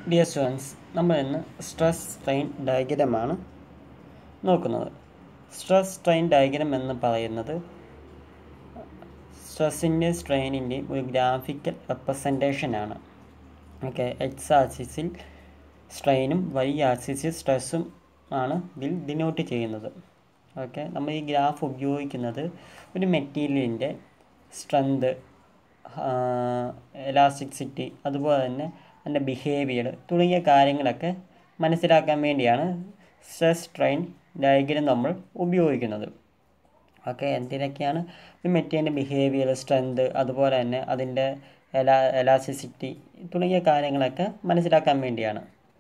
dear students നമ്മൾ ഇന്ന് stress strain ഡയഗ്രമാണ് നോക്കുന്നത് സ്ട്രെസ് സ്ട്രെയിൻ ഡയഗ്രം എന്ന് പറയുന്നത് സ്ട്രെസ്സിൻ്റെ സ്ട്രെയിനിൻ്റെയും ഒരു ഗ്രാഫിക്കൽ റെപ്രസെൻറ്റേഷനാണ് ഓക്കെ എക്സ് ആക്സിസിൽ സ്ട്രെയിനും വൈ ആക്സിസിൽ സ്ട്രെസ്സും ആണ് ഇതിൽ ഡിനോട്ട് ചെയ്യുന്നത് ഓക്കെ നമ്മൾ ഈ ഗ്രാഫ് ഉപയോഗിക്കുന്നത് ഒരു മെറ്റീരിയലിൻ്റെ സ്ട്രെങ്ത് എലാസ്റ്റിസിറ്റി അതുപോലെ തന്നെ അതിൻ്റെ ബിഹേവിയർ തുടങ്ങിയ കാര്യങ്ങളൊക്കെ മനസ്സിലാക്കാൻ വേണ്ടിയാണ് സ്ട്രെസ് സ്ട്രെയിൻ ഡയഗ്രം നമ്മൾ ഉപയോഗിക്കുന്നത് ഓക്കെ എന്തിനൊക്കെയാണ് ഒരു മെറ്റീരിയലിൻ്റെ ബിഹേവിയർ സ്ട്രെങ്ത് അതുപോലെ തന്നെ അതിൻ്റെ എലാ എലാസ്റ്റിസിറ്റി തുടങ്ങിയ കാര്യങ്ങളൊക്കെ മനസ്സിലാക്കാൻ വേണ്ടിയാണ്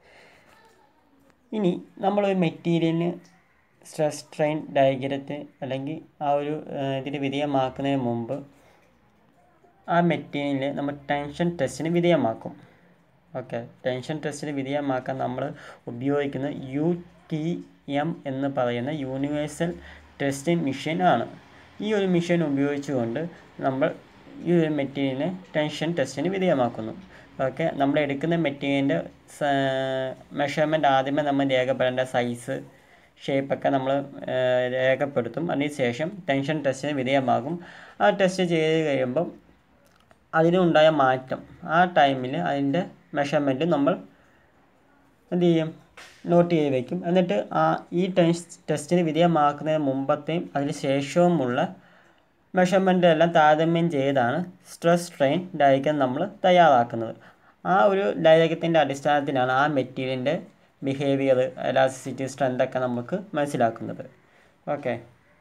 ഇനി നമ്മളൊരു മെറ്റീരിയലിന് സ്ട്രെസ് സ്ട്രെയിൻ ഡയഗ്രത്തെ അല്ലെങ്കിൽ ആ ഒരു ഇതിന് വിധേയമാക്കുന്നതിന് മുമ്പ് ആ മെറ്റീരിയലിനെ നമ്മൾ ടെൻഷൻ ടെസ്റ്റിന് വിധേയമാക്കും ഓക്കെ ടെൻഷൻ ടെസ്റ്റിന് വിധേയമാക്കാൻ നമ്മൾ ഉപയോഗിക്കുന്ന യു ടി എം എന്ന് പറയുന്ന യൂണിവേഴ്സൽ ടെസ്റ്റിംഗ് മെഷീൻ ആണ് ഈ ഒരു മെഷീൻ ഉപയോഗിച്ചുകൊണ്ട് നമ്മൾ ഈ ഒരു മെറ്റീരിയലിനെ ടെൻഷൻ ടെസ്റ്റിന് വിധേയമാക്കുന്നു ഓക്കെ നമ്മൾ എടുക്കുന്ന മെറ്റീരിയലിൻ്റെ മെഷർമെൻറ്റ് ആദ്യമേ നമ്മൾ രേഖപ്പെടേണ്ട സൈസ് ഷേപ്പൊക്കെ നമ്മൾ രേഖപ്പെടുത്തും അതിനുശേഷം ടെൻഷൻ ടെസ്റ്റിന് വിധേയമാകും ആ ടെസ്റ്റ് ചെയ്ത് കഴിയുമ്പം അതിനുണ്ടായ മാറ്റം ആ ടൈമിൽ അതിൻ്റെ മെഷർമെൻറ്റ് നമ്മൾ എന്ത് ചെയ്യും നോട്ട് ചെയ്ത് വയ്ക്കും എന്നിട്ട് ആ ഈ ടെസ്റ്റ് ടെസ്റ്റിന് വിധേയമാക്കുന്നതിന് മുമ്പത്തെയും അതിന് ശേഷവുമുള്ള മെഷർമെൻ്റ് എല്ലാം താരതമ്യം ചെയ്താണ് സ്ട്രെസ് സ്ട്രെയിൻ ഡയഗ്രം നമ്മൾ തയ്യാറാക്കുന്നത് ആ ഒരു ഡയഗ്രത്തിൻ്റെ അടിസ്ഥാനത്തിലാണ് ആ മെറ്റീരിയലിൻ്റെ ബിഹേവിയർ എലാസ്റ്റിസിറ്റി സ്ട്രെങ്ത് ഒക്കെ നമുക്ക് മനസ്സിലാക്കുന്നത് ഓക്കെ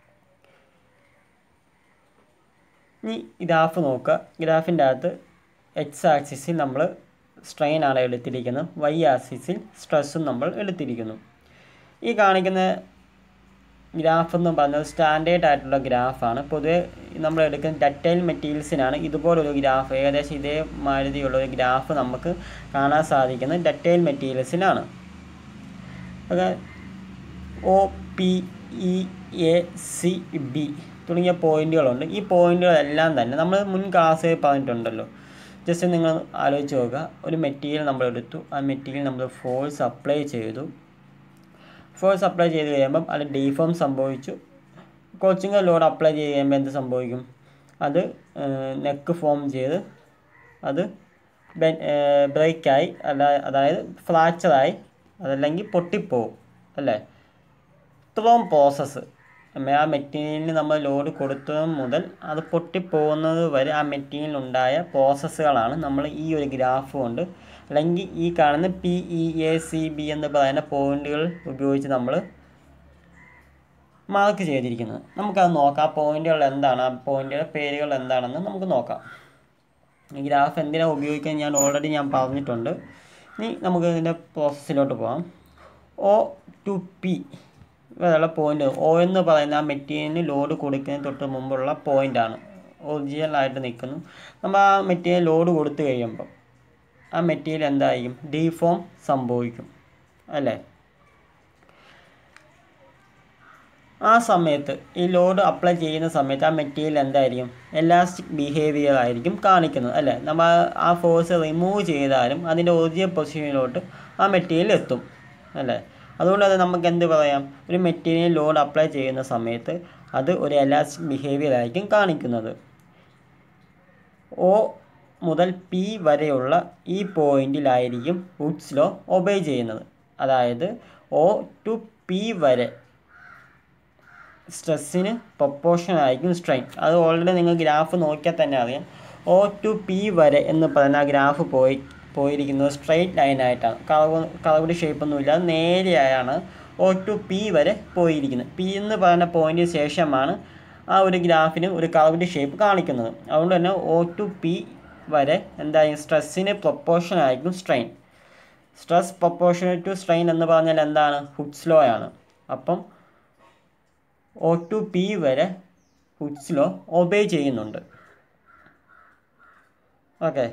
ഇനി ഗ്രാഫ് നോക്കുക ഗ്രാഫിൻ്റെ അകത്ത് എക്സ് ആക്സിസിൽ നമ്മൾ സ്ട്രെയിൻ ആണ് എടുത്തിരിക്കുന്നത് വൈ ആക്സിസിൽ സ്ട്രെസ്സും നമ്മൾ എടുത്തിരിക്കുന്നു ഈ കാണിക്കുന്ന ഗ്രാഫ് എന്ന് പറയുന്നത് സ്റ്റാൻഡേർഡ് ആയിട്ടുള്ള ഗ്രാഫാണ് പൊതുവെ നമ്മൾ എടുക്കുന്ന ഡറ്റൈൽ മെറ്റീരിയൽസിനാണ് ഇതുപോലൊരു ഗ്രാഫ് ഏകദേശം ഇതേ മാതിരിയുള്ള ഒരു ഗ്രാഫ് നമുക്ക് കാണാൻ സാധിക്കുന്നത് ഡറ്റൈൽ മെറ്റീരിയൽസിനാണ് okay O P E A C B തുടങ്ങിയ പോയിന്റുകളുണ്ട് ഈ പോയിന്റുകളെല്ലാം തന്നെ നമ്മൾ മുൻ ക്ലാസ്സിൽ പറഞ്ഞിട്ടുണ്ടല്ലോ ജസ്റ്റ് നിങ്ങൾ ആലോചിച്ച് നോക്കുക ഒരു മെറ്റീരിയൽ നമ്മൾ എടുത്തു ആ മെറ്റീരിയൽ നമ്മൾ ഫോഴ്സ് അപ്ലൈ ചെയ്തു ഫോഴ്സ് അപ്ലൈ ചെയ്ത് കഴിയുമ്പം അത് ഡീഫോം സംഭവിച്ചു കോച്ചിങ് ലോഡ് അപ്ലൈ ചെയ്ത് കഴിയുമ്പോൾ എന്ത് സംഭവിക്കും അത് നെക്ക് ഫോം ചെയ്ത് അത് ബ്രേക്കായി അല്ല അതായത് ഫ്രാക്ചറായി അതല്ലെങ്കിൽ പൊട്ടിപ്പോവും അല്ലേ ഇത്രയും പ്രോസസ്സ് ആ മെറ്റീരിയലിന് നമ്മൾ ലോഡ് കൊടുത്തത് മുതൽ അത് പൊട്ടിപ്പോകുന്നത് വരെ ആ മെറ്റീരിയലിനുണ്ടായ പ്രോസസ്സുകളാണ് നമ്മൾ ഈ ഒരു ഗ്രാഫ് കൊണ്ട് അല്ലെങ്കിൽ ഈ കാണുന്ന P E A C B എന്ന് പറയുന്ന പോയിന്റുകൾ ഉപയോഗിച്ച് നമ്മൾ മാർക്ക് ചെയ്തിരിക്കുന്നത് നമുക്കത് നോക്കാം ആ പോയിന്റുകൾ എന്താണ് ആ പോയിന്റുകളുടെ പേരുകൾ എന്താണെന്ന് നമുക്ക് നോക്കാം ഈ ഗ്രാഫ് എന്തിനാണ് ഉപയോഗിക്കാൻ ഞാൻ ഓൾറെഡി ഞാൻ പറഞ്ഞിട്ടുണ്ട് ഇനി നമുക്ക് ഇതിൻ്റെ പ്രോസസ്സിലോട്ട് പോകാം ഒ ടു പി വരെയുള്ള പോയിന്റ് ഒ എന്ന് പറയുന്ന ആ മെറ്റീരിയലിന് ലോഡ് കൊടുക്കുന്നതിന് തൊട്ട് മുമ്പുള്ള പോയിൻ്റാണ് ഒറിജിനലായിട്ട് നിൽക്കുന്നു നമ്മൾ ആ മെറ്റീരിയൽ ലോഡ് കൊടുത്തു കഴിയുമ്പോൾ ആ മെറ്റീരിയൽ എന്തായിരിക്കും ഡീഫോം സംഭവിക്കും അല്ലേ ആ സമയത്ത് ഈ ലോഡ് അപ്ലൈ ചെയ്യുന്ന സമയത്ത് ആ മെറ്റീരിയൽ എന്തായിരിക്കും എലാസ്റ്റിക് ബിഹേവിയർ ആയിരിക്കും കാണിക്കുന്നത് അല്ലേ നമ്മൾ ആ ഫോഴ്സ് റിമൂവ് ചെയ്താലും അതിൻ്റെ ഒറിജിനൽ പൊസിഷനിലോട്ട് ആ മെറ്റീരിയൽ എത്തും അല്ലേ അതുകൊണ്ട് അത് നമുക്ക് എന്ത് പറയാം ഒരു മെറ്റീരിയൽ ലോഡ് അപ്ലൈ ചെയ്യുന്ന സമയത്ത് അത് ഒരു എലാസ്റ്റിക് ബിഹേവിയർ ആയിരിക്കും കാണിക്കുന്നത് ഒ മുതൽ പി വരെയുള്ള ഈ പോയിന്റിലായിരിക്കും വുഡ്സ് ലോ ഒബേ ചെയ്യുന്നത് അതായത് ഒ ടു പി വരെ സ്ട്രെസ്സിന് പ്രൊപ്പോർഷൻ ആയിരിക്കും സ്ട്രെയിൻ അത് ഓൾറെഡി നിങ്ങൾ ഗ്രാഫ് നോക്കിയാൽ തന്നെ അറിയാം ഒ ടു പി വരെ എന്ന് പറയുന്ന ആ ഗ്രാഫ് പോയി പോയിരിക്കുന്നത് സ്ട്രെയിറ്റ് ലൈനായിട്ടാണ് കറവ് കറവ്ഡ് ഷേപ്പൊന്നും ഇല്ലാതെ നേരെയായാണ് ഒ ടു പി വരെ പോയിരിക്കുന്നത് പി എന്ന് പറയുന്ന പോയിന്റിന് ശേഷമാണ് ആ ഒരു ഗ്രാഫിന് ഒരു കറവ്ഡ് ഷേപ്പ് കാണിക്കുന്നത് അതുകൊണ്ട് തന്നെ ഒ ടു പി വരെ എന്തായാലും സ്ട്രെസ്സിന് പ്രൊപ്പോർഷൻ ആയിരിക്കും strain stress proportional to strain എന്ന് പറഞ്ഞാൽ എന്താണ് ഹുഡ്സ് ലോ ആണ് അപ്പം ഒ ടു പി വരെ ഹുഡ്സ് ലോ ഒബേ ചെയ്യുന്നുണ്ട് ഓക്കെ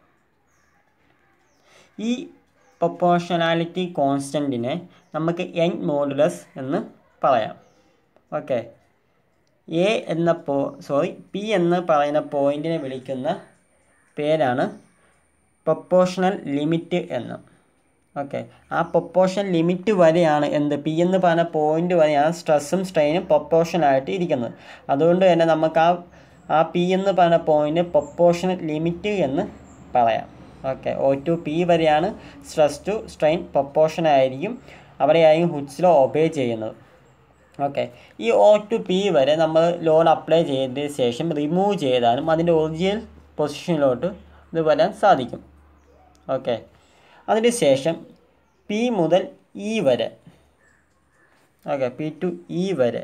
ഈ പ്രൊപ്പോർഷണാലിറ്റി കോൺസ്റ്റൻറ്റിനെ നമുക്ക് എൻ മോഡുലസ് എന്ന് പറയാം ഓക്കെ എ എന്ന പോ സോറി പി എന്ന് പറയുന്ന പോയിന്റിനെ വിളിക്കുന്ന പേരാണ് പ്രൊപ്പോർഷണൽ ലിമിറ്റ് എന്ന് ഓക്കെ ആ പ്രൊപ്പോർഷൻ ലിമിറ്റ് വരെയാണ് എന്ത് പി എന്ന് പറഞ്ഞ പോയിന്റ് വരെയാണ് സ്ട്രെസ്സും സ്ട്രെയിനും പ്രൊപ്പോർഷനായിട്ട് ഇരിക്കുന്നത് അതുകൊണ്ട് തന്നെ നമുക്ക് ആ ആ പി എന്ന് പറഞ്ഞ പോയിന്റ് പ്രൊപ്പോർഷൻ ലിമിറ്റ് എന്ന് പറയാം ഓക്കെ ഒ ടു പി വരെയാണ് സ്ട്രെസ് ടു സ്ട്രെയിൻ പ്രൊപ്പോർഷൻ ആയിരിക്കും അവിടെയായിരിക്കും ഹുഡ്സിലോ ഒബേ ചെയ്യുന്നത് ഓക്കെ ഈ ഒ ടു പി വരെ നമ്മൾ ലോഡ് അപ്ലൈ ചെയ്തതിന് ശേഷം റിമൂവ് ചെയ്താലും അതിൻ്റെ ഒറിജിനൽ പൊസിഷനിലോട്ട് ഇത് വരാൻ സാധിക്കും ഓക്കെ അതിന് ശേഷം പി മുതൽ ഇ വരെ ഓക്കെ പി ടു ഇ വരെ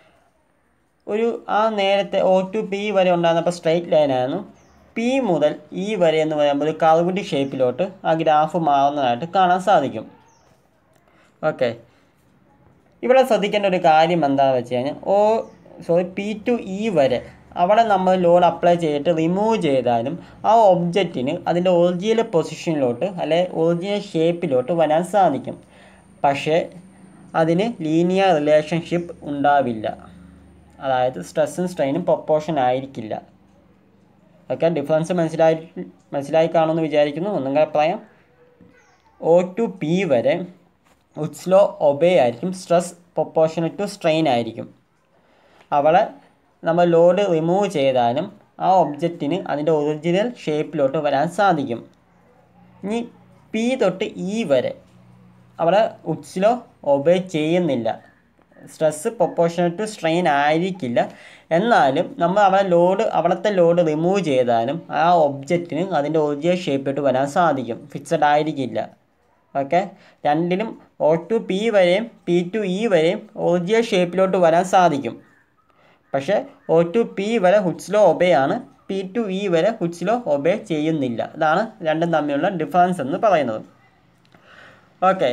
ഒരു ആ നേരത്തെ ഒ ടു പി വരെ ഉണ്ടായിരുന്നപ്പോൾ സ്ട്രെയിറ്റ് ലൈനായിരുന്നു പി മുതൽ ഇ വരെ എന്ന് പറയുമ്പോൾ ഒരു കർവിൻ്റെ ഷേപ്പിലോട്ട് ആ ഗ്രാഫ് മാറുന്നതായിട്ട് കാണാൻ സാധിക്കും ഓക്കെ ഇവിടെ ശ്രദ്ധിക്കേണ്ട ഒരു കാര്യം എന്താണെന്ന് വെച്ച് കഴിഞ്ഞാൽ oh sorry P to E വരെ അവിടെ നമ്മൾ ലോഡ് അപ്ലൈ ചെയ്തിട്ട് റിമൂവ് ചെയ്താലും ആ ഒബ്ജക്റ്റിന് അതിൻ്റെ ഒറിജിനൽ പൊസിഷനിലോട്ട് അല്ലെ ഒറിജിനൽ ഷേപ്പിലോട്ട് വരാൻ സാധിക്കും പക്ഷേ അതിന് ലീനിയർ റിലേഷൻഷിപ്പ് ഉണ്ടാവില്ല അതായത് സ്ട്രെസ്സും സ്ട്രെയിനും പ്രൊപ്പോർഷൻ ആയിരിക്കില്ല ഓക്കെ ഡിഫറൻസ് മനസ്സിലായി മനസ്സിലായി കാണുമെന്ന് വിചാരിക്കുന്നു ഒന്നും കൂടെ പറയാം ഒ ടു പി വരെ ഉത്സ്ലോ ഒബേ ആയിരിക്കും സ്ട്രെസ് പ്രൊപ്പോർഷണൽ ടു സ്ട്രെയിൻ ആയിരിക്കും അവളെ നമ്മൾ ലോഡ് റിമൂവ് ചെയ്താലും ആ ഒബ്ജക്റ്റിന് അതിൻ്റെ ഒറിജിനൽ ഷേപ്പിലോട്ട് വരാൻ സാധിക്കും ഇനി പി തൊട്ട് ഇ വരെ അവിടെ ഉത്സ്ലോ ഒബേ ചെയ്യുന്നില്ല സ്ട്രെസ് പ്രൊപ്പോർഷണൽ ടു സ്ട്രെയിൻ ആയിരിക്കില്ല എന്നാലും നമ്മൾ അവിടെ ലോഡ് അവിടുത്തെ ലോഡ് റിമൂവ് ചെയ്താലും ആ ഒബ്ജക്റ്റിന് അതിൻ്റെ ഒറിജിനൽ ഷേപ്പിലോട്ട് വരാൻ സാധിക്കും ഫിക്സഡ് ആയിരിക്കില്ല ഓക്കെ രണ്ടിലും ഒ ടു പി വരെയും പി ടു ഇ വരെയും ഒറിജിനൽ ഷേപ്പിലോട്ട് വരാൻ സാധിക്കും പക്ഷേ ഒ ടു പി വരെ ഹുഡ്സ്ലോ ഒബേ ആണ് പി ടു ഇ വരെ ഹുഡ്സ്ലോ ഒബേ ചെയ്യുന്നില്ല ഇതാണ് രണ്ടും തമ്മിലുള്ള ഡിഫറൻസ് എന്ന് പറയുന്നത് ഓക്കെ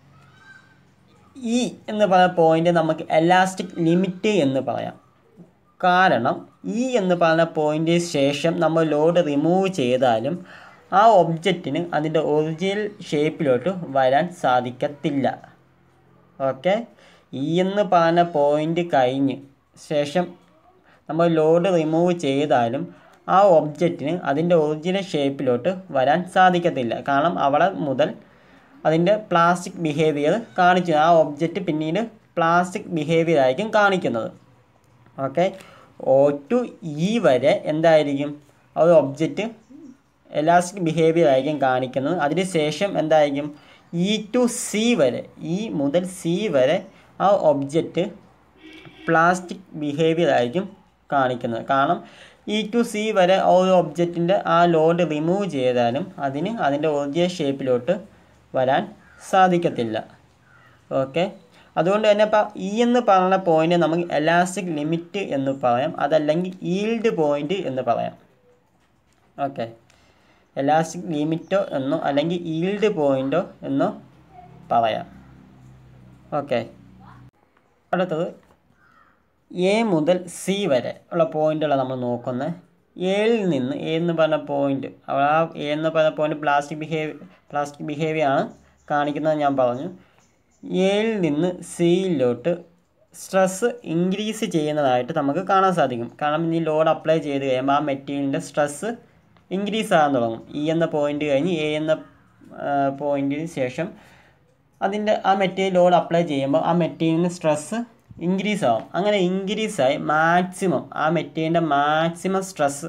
ഇ എന്ന് പറയുന്ന പോയിന്റ് നമുക്ക് എലാസ്റ്റിക് ലിമിറ്റ് എന്ന് പറയാം കാരണം ഇ എന്ന് പറയുന്ന പോയിന്റിന് ശേഷം നമ്മൾ ലോഡ് റിമൂവ് ചെയ്താലും ആ ഒബ്ജക്റ്റിന് അതിൻ്റെ ഒറിജിനൽ ഷേപ്പിലോട്ട് വരാൻ സാധിക്കത്തില്ല ഓക്കെ ഇ എന്ന് പറഞ്ഞ പോയിന്റ് കഴിഞ്ഞ് ശേഷം നമ്മൾ ലോഡ് റിമൂവ് ചെയ്താലും ആ ഒബ്ജക്റ്റിന് അതിൻ്റെ ഒറിജിനൽ ഷേപ്പിലോട്ട് വരാൻ സാധിക്കത്തില്ല കാരണം അവിടെ മുതൽ അതിൻ്റെ പ്ലാസ്റ്റിക് ബിഹേവിയർ കാണിച്ചു ആ ഒബ്ജക്റ്റ് പിന്നീട് പ്ലാസ്റ്റിക് ബിഹേവിയർ ആയിരിക്കും കാണിക്കുന്നത് ഓക്കെ ഒ ടു ഇ വരെ എന്തായിരിക്കും ആ ഒരു ഒബ്ജക്റ്റ് എലാസ്റ്റിക് ബിഹേവിയർ ആയിരിക്കും കാണിക്കുന്നത് അതിന് ശേഷം എന്തായിരിക്കും ഇ ടു സി വരെ ഇ മുതൽ സി വരെ ആ ഒബ്ജക്റ്റ് പ്ലാസ്റ്റിക് ബിഹേവിയർ ആയിരിക്കും കാണിക്കുന്നത് കാരണം ഇ ടു സി വരെ ആ ഒരു ഒബ്ജക്റ്റിൻ്റെ ആ ലോഡ് റിമൂവ് ചെയ്താലും അതിന് അതിൻ്റെ ഒറിജിനൽ ഷേപ്പിലോട്ട് വരാൻ സാധിക്കത്തില്ല ഓക്കെ അതുകൊണ്ട് തന്നെ ഇപ്പം ഇ എന്ന് പറയുന്ന പോയിന്റ് നമുക്ക് എലാസ്റ്റിക് ലിമിറ്റ് എന്ന് പറയാം അതല്ലെങ്കിൽ ഈൽഡ് പോയിന്റ് എന്ന് പറയാം ഓക്കെ എലാസ്റ്റിക് ലിമിറ്റോ എന്നോ അല്ലെങ്കിൽ ഈൽഡ് പോയിന്റോ എന്നോ പറയാം ഓക്കെ അടുത്തത് എ മുതൽ സി വരെ ഉള്ള പോയിന്റുകളാണ് നമ്മൾ നോക്കുന്നത് എയിൽ നിന്ന് എ എന്ന് പറഞ്ഞ പോയിന്റ് ആ എ എന്ന് പറഞ്ഞ point plastic behave plastic behaviour ആണ് കാണിക്കുന്നത് ഞാൻ പറഞ്ഞു എയിൽ നിന്ന് സിയിലോട്ട് സ്ട്രെസ് ഇൻക്രീസ് ചെയ്യുന്നതായിട്ട് നമുക്ക് കാണാൻ സാധിക്കും കാരണം ഈ ലോഡ് അപ്ലൈ ചെയ്ത് കഴിയുമ്പോൾ ആ മെറ്റീരിയലിൻ്റെ സ്ട്രെസ് ഇൻക്രീസ് ആകാൻ തുടങ്ങും ഇ എന്ന പോയിന്റ് കഴിഞ്ഞ് എ എന്ന പോയിന്റിന് ശേഷം അതിൻ്റെ ആ മെറ്റീരിയൽ ലോഡ് അപ്ലൈ ചെയ്യുമ്പോൾ ആ മെറ്റീരിയലിന് സ്ട്രെസ് ഇൻക്രീസ് ആവും അങ്ങനെ ഇൻക്രീസ് ആയി മാക്സിമം ആ മെറ്റീരിയലിൻ്റെ മാക്സിമം സ്ട്രെസ്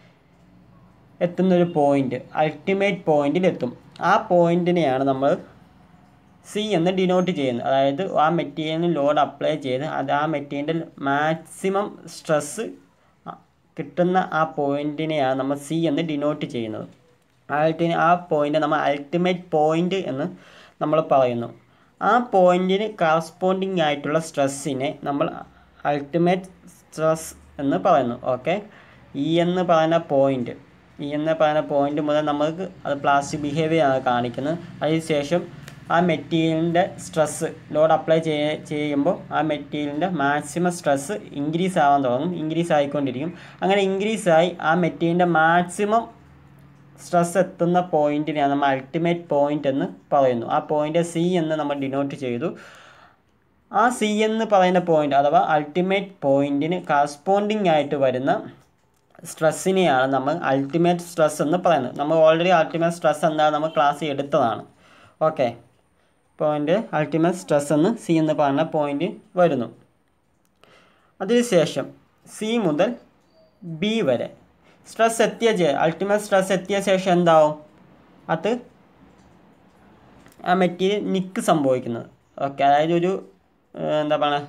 എത്തുന്നൊരു പോയിന്റ് അൾട്ടിമേറ്റ് പോയിന്റിൽ എത്തും ആ പോയിന്റിനെയാണ് നമ്മൾ സി എന്ന് ഡിനോട്ട് ചെയ്യുന്നത് അതായത് ആ മെറ്റീരിയലിന് ലോഡ് അപ്ലൈ ചെയ്ത് അത് ആ മെറ്റീരിയലിൽ മാക്സിമം സ്ട്രെസ് കിട്ടുന്ന ആ പോയിന്റിനെയാണ് നമ്മൾ സി എന്ന് ഡിനോട്ട് ചെയ്യുന്നത് അൾട്ടി ആ പോയിന്റ് നമ്മൾ അൾട്ടിമേറ്റ് പോയിന്റ് എന്ന് നമ്മൾ പറയുന്നു ആ പോയിന്റിന് കറസ്പോണ്ടിങ് ആയിട്ടുള്ള സ്ട്രെസ്സിനെ നമ്മൾ അൾട്ടിമേറ്റ് സ്ട്രെസ് എന്ന് പറയുന്നു ഓക്കെ ഇ എന്ന് പറയുന്ന പോയിന്റ് ഇ എന്ന് പറയുന്ന പോയിന്റ് മുതൽ നമുക്ക് അത് പ്ലാസ്റ്റിക് ബിഹേവിയർ ആണ് കാണിക്കുന്നത് അതിനുശേഷം ആ മെറ്റീരിയലിൻ്റെ സ്ട്രെസ്സ് ലോഡ് അപ്ലൈ ചെയ്യ ചെയ്യുമ്പോൾ ആ മെറ്റീരിയലിൻ്റെ മാക്സിമം സ്ട്രെസ്സ് ഇൻക്രീസ് ആവാൻ തുടങ്ങും ഇൻക്രീസ് ആയിക്കൊണ്ടിരിക്കും അങ്ങനെ ഇൻക്രീസ് ആയി ആ മെറ്റീരിയലിൻ്റെ മാക്സിമം സ്ട്രെസ് എത്തുന്ന പോയിന്റിനെയാണ് നമ്മൾ അൾട്ടിമേറ്റ് പോയിന്റ് എന്ന് പറയുന്നു ആ പോയിന്റ് സി എന്ന് നമ്മൾ ഡിനോട്ട് ചെയ്തു ആ സി എന്ന് പറയുന്ന പോയിന്റ് അഥവാ അൾട്ടിമേറ്റ് പോയിന്റിന് കറസ്പോണ്ടിങ് ആയിട്ട് വരുന്ന സ്ട്രെസ്സിനെയാണ് നമ്മൾ അൾട്ടിമേറ്റ് സ്ട്രെസ് എന്ന് പറയുന്നത് നമ്മൾ ഓൾറെഡി അൾട്ടിമേറ്റ് സ്ട്രെസ് എന്താ നമ്മൾ ക്ലാസ് എടുത്തതാണ് ഓക്കെ പോയിൻ്റ് അൾട്ടിമേറ്റ് സ്ട്രെസ് എന്ന് സി എന്ന് പറഞ്ഞ പോയിൻ്റ് വരുന്നു അതിനുശേഷം സി മുതൽ ബി വരെ സ്ട്രെസ് എത്തിയ അൾട്ടിമേറ്റ് സ്ട്രെസ് എത്തിയ ശേഷം എന്താവും അത് ആ മെറ്റീരിയൽ നിക്ക് സംഭവിക്കുന്നത് ഓക്കെ അതായത് ഒരു ഏഹ്, എന്താ പറയുക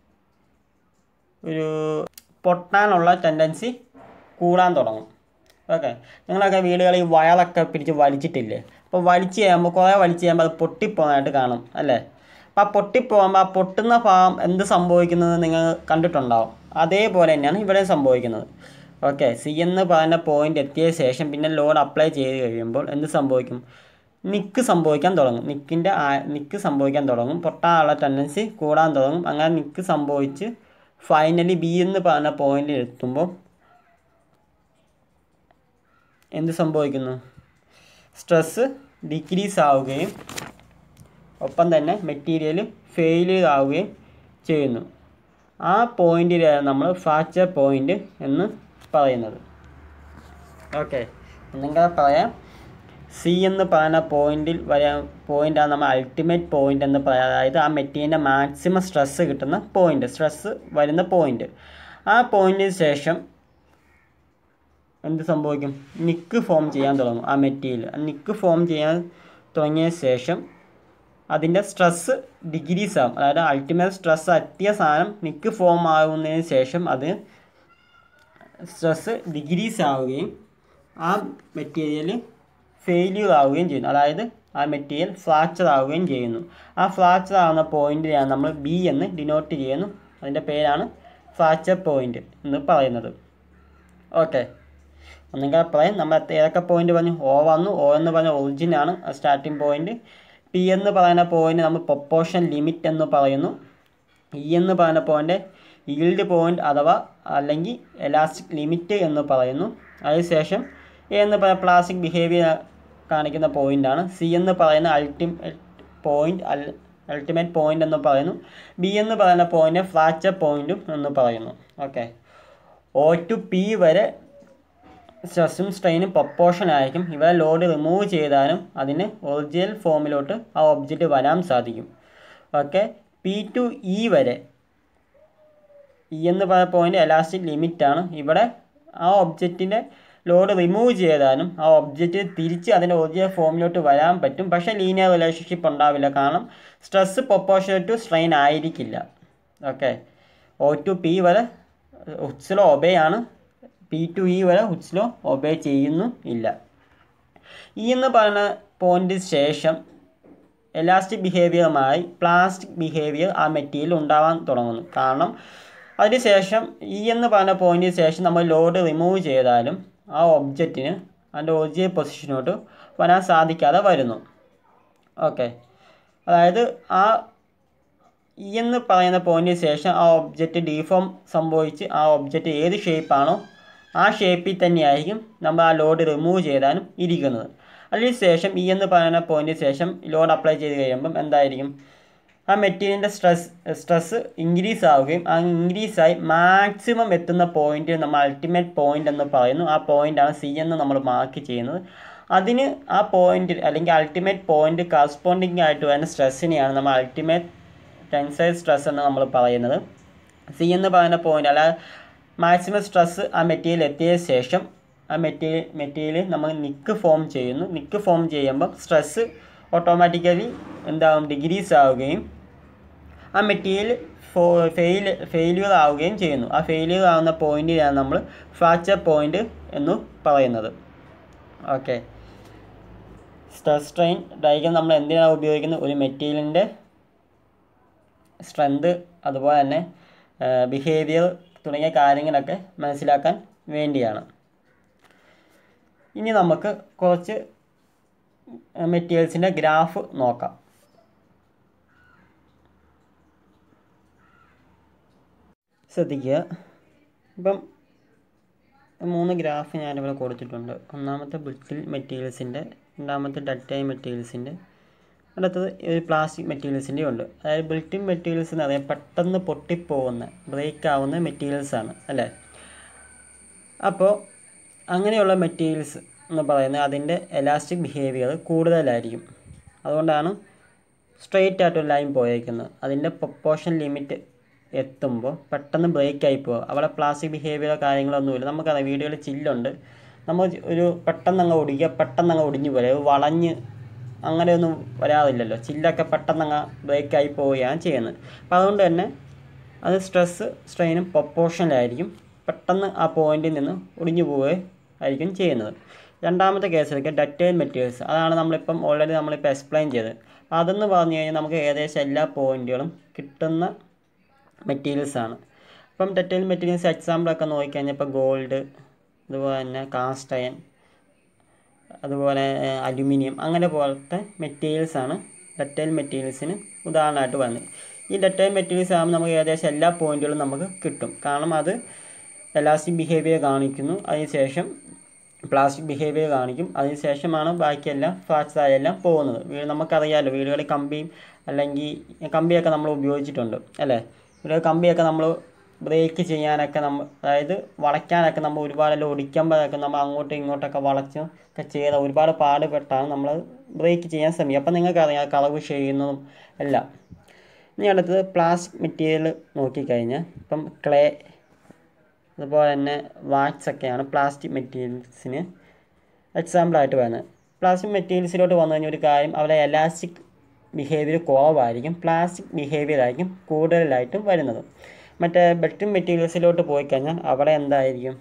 ഒരു പൊട്ടാനുള്ള ടെൻഡൻസി കൂടാൻ തുടങ്ങും ഓക്കെ നിങ്ങളൊക്കെ വീടുകളിൽ വയറൊക്കെ പിടിച്ച് വലിച്ചിട്ടില്ലേ അപ്പോൾ വലിച്ച് ചെയ്യുമ്പോൾ കുറേ വലിച്ച് ചെയ്യുമ്പോൾ അത് പൊട്ടിപ്പോകാനായിട്ട് കാണും അല്ലേ അപ്പോൾ ആ പൊട്ടിപ്പോകുമ്പോൾ ആ പൊട്ടുന്ന ഭാഗം എന്ത് സംഭവിക്കുന്നത് നിങ്ങൾ കണ്ടിട്ടുണ്ടാവും അതേപോലെ തന്നെയാണ് ഇവിടെ സംഭവിക്കുന്നത് ഓക്കെ സി എന്ന് പറയുന്ന പോയിന്റ് എത്തിയ ശേഷം പിന്നെ ലോഡ് അപ്ലൈ ചെയ്ത് കഴിയുമ്പോൾ എന്ത് സംഭവിക്കും നിക്ക് സംഭവിക്കാൻ തുടങ്ങും നിക്കിൻ്റെ നിക്ക് സംഭവിക്കാൻ തുടങ്ങും പൊട്ടാനുള്ള ടെൻഡൻസി കൂടാൻ തുടങ്ങും അങ്ങനെ നിക്ക് സംഭവിച്ച് ഫൈനലി ബി എന്ന് പറഞ്ഞ പോയിന്റിൽ എത്തുമ്പോൾ എന്ത് സംഭവിക്കുന്നു സ്ട്രെസ് ഡിക്രീസ് ആവുകയും ഒപ്പം തന്നെ മെറ്റീരിയൽ ഫെയിലിയർ ആവുകയും ചെയ്യുന്നു ആ പോയിന്റിലാണ് നമ്മൾ ഫ്രാക്ചർ പോയിന്റ് എന്ന് പറയുന്നത് ഓക്കെ ഒന്നെങ്കിൽ പറയാം സി എന്ന് പറയുന്ന പോയിന്റിൽ വരാൻ പോയിൻ്റാണ് നമ്മൾ അൾട്ടിമേറ്റ് പോയിന്റ് എന്ന് പറയാം അതായത് ആ മെറ്റീരിയലിൻ്റെ മാക്സിമം സ്ട്രെസ് കിട്ടുന്ന പോയിന്റ് സ്ട്രെസ് വരുന്ന പോയിന്റ് ആ പോയിന്റിന് ശേഷം എന്ത് സംഭവിക്കും നിക്ക് ഫോം ചെയ്യാൻ തുടങ്ങും ആ മെറ്റീരിയൽ നിക്ക് ഫോം ചെയ്യാൻ തുടങ്ങിയ ശേഷം അതിൻ്റെ സ്ട്രെസ് ഡിഗ്രീസ് ആവും അതായത് അൾട്ടിമേറ്റ് സ്ട്രെസ് എത്തിയ സാധനം നിക്ക് ഫോം ആകുന്നതിന് ശേഷം അത് സ്ട്രെസ് ഡിഗ്രീസ് ആവുകയും ആ മെറ്റീരിയൽ ഫെയില്യൂർ ആവുകയും ചെയ്യുന്നു അതായത് ആ മെറ്റീരിയൽ ഫ്രാക്ചർ ആവുകയും ചെയ്യുന്നു ആ ഫ്രാക്ചർ ആവുന്ന പോയിന്റിനെയാണ് നമ്മൾ ബി എന്ന് ഡിനോട്ട് ചെയ്യുന്നു അതിൻ്റെ പേരാണ് ഫ്രാക്ചർ പോയിന്റ് എന്ന് പറയുന്നത് ഓക്കെ ഒന്നെങ്കിൽ പറയാം നമ്മൾ എത്ര- ഏതൊക്കെ പോയിന്റ് പറഞ്ഞു ഓ വന്നു ഓ എന്ന് പറഞ്ഞ ഒറിജിൻ ആണ് സ്റ്റാർട്ടിംഗ് പോയിന്റ് പി എന്ന് പറയുന്ന പോയിന്റ് നമ്മൾ പ്രൊപ്പോർഷൻ ലിമിറ്റ് എന്ന് പറയുന്നു ഇ എന്ന് പറയുന്ന പോയിന്റ് ഈൽഡ് പോയിന്റ് അഥവാ അല്ലെങ്കിൽ എലാസ്റ്റിക് ലിമിറ്റ് എന്ന് പറയുന്നു അതിനുശേഷം എ എന്ന് പറയുന്ന പ്ലാസ്റ്റിക് ബിഹേവിയർ കാണിക്കുന്ന പോയിന്റാണ് സി എന്ന് പറയുന്ന അൾട്ടിമേറ്റ് പോയിന്റ് അൾട്ടിമേറ്റ് പോയിന്റ് എന്ന് പറയുന്നു ബി എന്ന് പറയുന്ന പോയിന്റ് ഫ്രാക്ചർ പോയിന്റും എന്ന് പറയുന്നു ഓക്കെ ഒ ടു പി വരെ സ്ട്രെസ്സും സ്ട്രെയിനും പ്രൊപ്പോർഷൻ ആയിരിക്കും ഇവ ലോഡ് റിമൂവ് ചെയ്താലും അതിന് ഒറിജിനൽ ഫോമിലോട്ട് ആ ഒബ്ജക്റ്റ് വരാൻ സാധിക്കും ഓക്കെ പി ടു ഇ വരെ ഇ എന്ന് പറയുന്ന പോയിന്റ് എലാസ്റ്റിക് ലിമിറ്റ് ആണ് ഇവിടെ ആ ഒബ്ജക്റ്റിൻ്റെ ലോഡ് റിമൂവ് ചെയ്താലും ആ ഒബ്ജക്റ്റ് തിരിച്ച് അതിൻ്റെ ഒറിജിനൽ ഫോമിലോട്ട് വരാൻ പറ്റും പക്ഷേ ലീനിയർ റിലേഷൻഷിപ്പ് ഉണ്ടാവില്ല കാരണം സ്ട്രെസ് പ്രൊപ്പോർഷണൽ ടു സ്ട്രെയിൻ ആയിരിക്കില്ല ഓക്കെ ഒ ടു പി വരെ ഹുഡ്സിലോ ഒബേ ആണ് പി ടു ഇ വരെ ഹുഡ്സിലോ ഒബേ ചെയ്യുന്നു ഇല്ല ഇ എന്ന് പറയുന്ന പോയിന്റിന് ശേഷം എലാസ്റ്റിക് ബിഹേവിയറുമായി പ്ലാസ്റ്റിക് ബിഹേവിയർ ആ മെറ്റീരിയൽ ഉണ്ടാവാൻ തുടങ്ങുന്നു കാരണം അതിനുശേഷം ഇ എന്ന് പറഞ്ഞ പോയിന്റിന് ശേഷം നമ്മൾ ലോഡ് റിമൂവ് ചെയ്താലും ആ ഒബ്ജക്റ്റിന് അതിൻ്റെ ഒറിജിനൽ പൊസിഷനോട്ട് വരാൻ സാധിക്കാതെ വരുന്നു ഓക്കെ അതായത് ആ ഇ എന്ന് പറയുന്ന പോയിന്റിന് ശേഷം ആ ഒബ്ജക്റ്റ് ഡീഫോം സംഭവിച്ച് ആ ഒബ്ജക്റ്റ് ഏത് ഷേപ്പാണോ ആ ഷേപ്പിൽ തന്നെയായിരിക്കും നമ്മൾ ആ ലോഡ് റിമൂവ് ചെയ്താലും ഇരിക്കുന്നത് അതിനുശേഷം ഇ എന്ന് പറയുന്ന പോയിന്റിന് ശേഷം ലോഡ് അപ്ലൈ ചെയ്ത് കഴിയുമ്പം എന്തായിരിക്കും ആ മെറ്റീരിയലിൻ്റെ സ്ട്രെസ് സ്ട്രെസ് ഇൻക്രീസ് ആവുകയും ആ ഇൻക്രീസ് ആയി മാക്സിമം എത്തുന്ന പോയിന്റ് നമ്മൾ അൾട്ടിമേറ്റ് പോയിന്റ് എന്ന് പറയുന്നു ആ പോയിന്റാണ് സി എന്ന് നമ്മൾ മാർക്ക് ചെയ്യുന്നത് അതിന് ആ പോയിന്റ് അല്ലെങ്കിൽ അൾട്ടിമേറ്റ് പോയിന്റ് കറസ്പോണ്ടിങ് ആയിട്ട് വരുന്ന സ്ട്രെസ്സിനെയാണ് നമ്മൾ അൾട്ടിമേറ്റ് ടെൻസൈൽ സ്ട്രെസ് എന്ന് നമ്മൾ പറയുന്നത് സി എന്ന് പറയുന്ന പോയിന്റ് അല്ല മാക്സിമം സ്ട്രെസ് ആ മെറ്റീരിയൽ എത്തിയ ശേഷം ആ മെറ്റീരിയൽ മെറ്റീരിയൽ നമ്മൾ നിക്ക് ഫോം ചെയ്യുന്നു നിക്ക് ഫോം ചെയ്യുമ്പോൾ സ്ട്രെസ് ഓട്ടോമാറ്റിക്കലി എന്താകും ഡിഗ്രീസ് ആവുകയും ആ മെറ്റീരിയൽ ഫോ ഫെയിൽ ഫെയിലിയർ ആവുകയും ചെയ്യുന്നു ആ ഫെയിലിയർ ആവുന്ന പോയിന്റിലാണ് നമ്മൾ ഫ്രാക്ചർ പോയിന്റ് എന്ന് പറയുന്നത് ഓക്കെ സ്ട്രെസ് സ്ട്രെയിൻ ഡയഗ്രം നമ്മൾ എന്തിനാണ് ഉപയോഗിക്കുന്നത് ഒരു മെറ്റീരിയലിൻ്റെ സ്ട്രെങ്ത് അതുപോലെ തന്നെ ബിഹേവിയർ തുടങ്ങിയ കാര്യങ്ങളൊക്കെ മനസ്സിലാക്കാൻ വേണ്ടിയാണ് ഇനി നമുക്ക് കുറച്ച് മെറ്റീരിയൽസിൻ്റെ ഗ്രാഫ് നോക്കാം ശ്രദ്ധിക്കുക ഇപ്പം മൂന്ന് ഗ്രാഫ് ഞാനിവിടെ കൊടുത്തിട്ടുണ്ട് ഒന്നാമത്തെ ബ്രിട്ടിൽ മെറ്റീരിയൽസിൻ്റെ രണ്ടാമത്തെ ഡട്ടൈ മെറ്റീരിയൽസിൻ്റെ അടുത്തത് ഒരു പ്ലാസ്റ്റിക് മെറ്റീരിയൽസിൻ്റെ ഉണ്ട് അതായത് ബിൽറ്റിൻ മെറ്റീരിയൽസ് എന്ന് പറയാൻ പെട്ടെന്ന് പൊട്ടിപ്പോകുന്ന ബ്രേക്ക് ആവുന്ന മെറ്റീരിയൽസ് ആണ് അല്ലേ അപ്പോൾ അങ്ങനെയുള്ള മെറ്റീരിയൽസ് എന്ന് പറയുന്നത് അതിൻ്റെ എലാസ്റ്റിക് ബിഹേവിയർ കൂടുതലായിരിക്കും അതുകൊണ്ടാണ് സ്ട്രെയിറ്റ് ആയിട്ടൊരു ലൈൻ പോയേക്കുന്നത് അതിൻ്റെ പ്രൊപ്പോർഷൻ ലിമിറ്റ് എത്തുമ്പോൾ പെട്ടെന്ന് ബ്രേക്ക് ആയി പോകും അവിടെ പ്ലാസ്റ്റിക് ബിഹേവിയറോ കാര്യങ്ങളൊന്നുമില്ല നമുക്കറിയാം വീഡിയോയിൽ ചില്ലുണ്ട് നമ്മൾ ഒരു പെട്ടെന്ന് അങ്ങ് ഒടിക്കുക പെട്ടെന്ന് അങ്ങ് ഒടിഞ്ഞു പോലെ വളഞ്ഞ് അങ്ങനെയൊന്നും വരാറില്ലല്ലോ ചില്ലൊക്കെ പെട്ടെന്ന് അങ്ങ് ബ്രേക്ക് ആയി പോവുകയാണ് ചെയ്യുന്നത് അപ്പോൾ അതുകൊണ്ട് തന്നെ അത് സ്ട്രെസ്സ് സ്ട്രെയിനും പ്രൊപ്പോർഷനിലായിരിക്കും പെട്ടെന്ന് ആ പോയിന്റിൽ നിന്ന് ഒടിഞ്ഞു പോവുകയും ആയിരിക്കും ചെയ്യുന്നത് രണ്ടാമത്തെ കേസിലേക്ക് ഡറ്റൈൽ മെറ്റീരിയൽസ് അതാണ് നമ്മളിപ്പം ഓൾറെഡി നമ്മളിപ്പോൾ എക്സ്പ്ലെയിൻ ചെയ്തത് അതെന്ന് പറഞ്ഞു കഴിഞ്ഞാൽ നമുക്ക് ഏകദേശം എല്ലാ പോയിന്റുകളും കിട്ടുന്ന മെറ്റീരിയൽസ് ആണ് ഇപ്പം ഡറ്റൈൽ മെറ്റീരിയൽസ് എക്സാമ്പിളൊക്കെ നോക്കിക്കഴിഞ്ഞാൽ ഇപ്പോൾ ഗോൾഡ് അതുപോലെ തന്നെ കാസ്റ്റ് അയൺ അതുപോലെ അലുമിനിയം അങ്ങനെ പോലത്തെ മെറ്റീരിയൽസ് ആണ് ഡറ്റൈൽ മെറ്റീരിയൽസിന് ഉദാഹരണമായിട്ട് വരുന്നത് ഈ ഡറ്റൈൽ മെറ്റീരിയൽസ് ആകുമ്പോൾ നമുക്ക് ഏകദേശം എല്ലാ പോയിന്റുകളും നമുക്ക് കിട്ടും കാരണം അത് എലാസ്റ്റിക് ബിഹേവിയർ കാണിക്കുന്നു അതിനുശേഷം പ്ലാസ്റ്റിക് ബിഹേവിയർ കാണിക്കും അതിനുശേഷമാണ് ബാക്കിയെല്ലാം ഫ്രാക്ചർ ആയെല്ലാം പോകുന്നത് വീ- നമുക്കറിയാമല്ലോ വീടുകളിൽ കമ്പിയും അല്ലെങ്കിൽ കമ്പിയൊക്കെ നമ്മൾ ഉപയോഗിച്ചിട്ടുണ്ട് അല്ലേ ഇവിടെ കമ്പിയൊക്കെ നമ്മൾ ബ്രേക്ക് ചെയ്യാനൊക്കെ നമ്മൾ അതായത് വളയ്ക്കാനൊക്കെ നമ്മൾ ഒരുപാടെല്ലാം ഒടിക്കുമ്പോഴൊക്കെ നമ്മൾ അങ്ങോട്ടും ഇങ്ങോട്ടൊക്കെ വളച്ച് ഒക്കെ ചെയ്ത ഒരുപാട് പാടുപെട്ടാണ് നമ്മൾ ബ്രേക്ക് ചെയ്യാൻ ശ്രമിക്കുക അപ്പം നിങ്ങൾക്കറിയാം കളവ് ചെയ്യുന്നതും എല്ലാം ഇനി അടുത്തത് പ്ലാസ്റ്റിക് മെറ്റീരിയൽ നോക്കിക്കഴിഞ്ഞാൽ ഇപ്പം ക്ലേ അതുപോലെ തന്നെ വാക്സ് ഒക്കെയാണ് പ്ലാസ്റ്റിക് മെറ്റീരിയൽസിന് എക്സാമ്പിളായിട്ട് വരുന്നത് പ്ലാസ്റ്റിക് മെറ്റീരിയൽസിലോട്ട് വന്നു കഴിഞ്ഞാൽ ഒരു കാര്യം അവിടെ എലാസ്റ്റിക് ബിഹേവിയർ കുറവായിരിക്കും പ്ലാസ്റ്റിക് ബിഹേവിയർ ആയിരിക്കും കൂടുതലായിട്ടും വരുന്നത് മറ്റേ ബെൽറ്റ് മെറ്റീരിയൽസിലോട്ട് പോയി കഴിഞ്ഞാൽ അവിടെ എന്തായിരിക്കും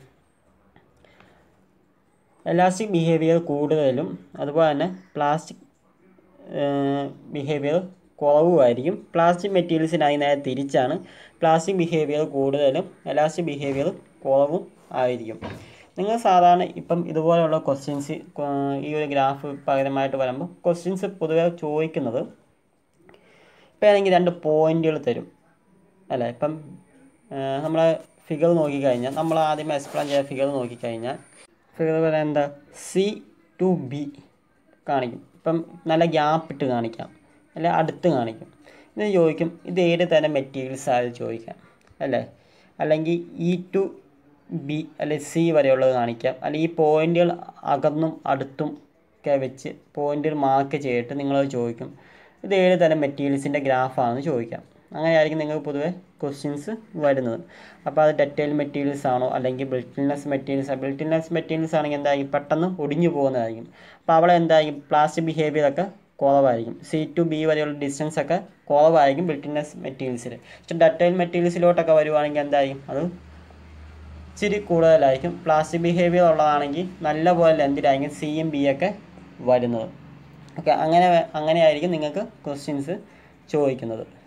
എലാസ്റ്റിക് ബിഹേവിയർ കൂടുതലും അതുപോലെ തന്നെ പ്ലാസ്റ്റിക് ബിഹേവിയർ കുറവുമായിരിക്കും പ്ലാസ്റ്റിക് മെറ്റീരിയൽസിനായി നേരെ തിരിച്ചാണ് പ്ലാസ്റ്റിക് ബിഹേവിയർ കൂടുതലും എലാസ്റ്റിക് ബിഹേവിയർ കുറവും ആയിരിക്കും നിങ്ങൾ സാധാരണ ഇപ്പം ഇതുപോലെയുള്ള ക്വസ്റ്റ്യൻസ് ഈ ഒരു ഗ്രാഫ് പകരമായിട്ട് വരുമ്പോൾ ക്വസ്റ്റ്യൻസ് പൊതുവെ ചോദിക്കുന്നത് ഇപ്പം ഏതെങ്കിലും രണ്ട് പോയിന്റുകൾ തരും അല്ലേ ഇപ്പം നമ്മളെ ഫിഗർ നോക്കിക്കഴിഞ്ഞാൽ നമ്മൾ ആദ്യം എക്സ്പ്ലെയിൻ ചെയ്ത ഫിഗർ നോക്കിക്കഴിഞ്ഞാൽ ഫിഗർ പറയാൻ എന്താ സി ടു ബി കാണിക്കും ഇപ്പം നല്ല ഗ്യാപ്പ് ഇട്ട് കാണിക്കാം അല്ലെ അടുത്ത് കാണിക്കും ഇത് ചോദിക്കും ഇത് ഏത് തരം മെറ്റീരിയൽസ് ആയത് ചോദിക്കാം അല്ലേ അല്ലെങ്കിൽ ഇ ടു ബി അല്ലെ സി വരെയുള്ളത് കാണിക്കാം അല്ലെങ്കിൽ ഈ പോയിന്റുകൾ അകന്നും അടുത്തും ഒക്കെ വെച്ച് പോയിന്റുകൾ മാർക്ക് ചെയ്തിട്ട് നിങ്ങളത് ചോദിക്കും ഇത് ഏത് തരം മെറ്റീരിയൽസിൻ്റെ ഗ്രാഫാണെന്ന് ചോദിക്കാം അങ്ങനെയായിരിക്കും നിങ്ങൾക്ക് പൊതുവെ ക്വസ്റ്റ്യൻസ് വരുന്നത് അപ്പോൾ അത് ഡെറ്റൈൽ മെറ്റീരിയൽസ് ആണോ അല്ലെങ്കിൽ ബ്രിട്ടിൽനെസ് മെറ്റീരിയൽസ് ബ്രിട്ടിൽനെസ് മെറ്റീരിയൽസ് ആണെങ്കിൽ എന്തായിരിക്കും പെട്ടെന്ന് ഒടിഞ്ഞു പോകുന്നതായിരിക്കും അപ്പോൾ അവിടെ എന്തായിരിക്കും പ്ലാസ്റ്റിക് ബിഹേവിയർ ഒക്കെ കുറവായിരിക്കും സി ടു ബി വരെയുള്ള ഡിസ്റ്റൻസ് ഒക്കെ കുറവായിരിക്കും ബ്രിട്ടിൽനെസ് മെറ്റീരിയൽസിൽ പക്ഷേ ഡെറ്റൈൽ മെറ്റീരിയൽസിലോട്ടൊക്കെ വരുവാണെങ്കിൽ എന്തായിരിക്കും അത് ഇച്ചിരി കൂടുതലായിരിക്കും പ്ലാസ്റ്റിക് ബിഹേവിയർ ഉള്ളതാണെങ്കിൽ നല്ലപോലെ ലെന്തിലായിരിക്കും സി എം ബി ഒക്കെ വരുന്നത് ഓക്കെ അങ്ങനെ അങ്ങനെയായിരിക്കും നിങ്ങൾക്ക് ക്വസ്റ്റ്യൻസ് ചോദിക്കുന്നത്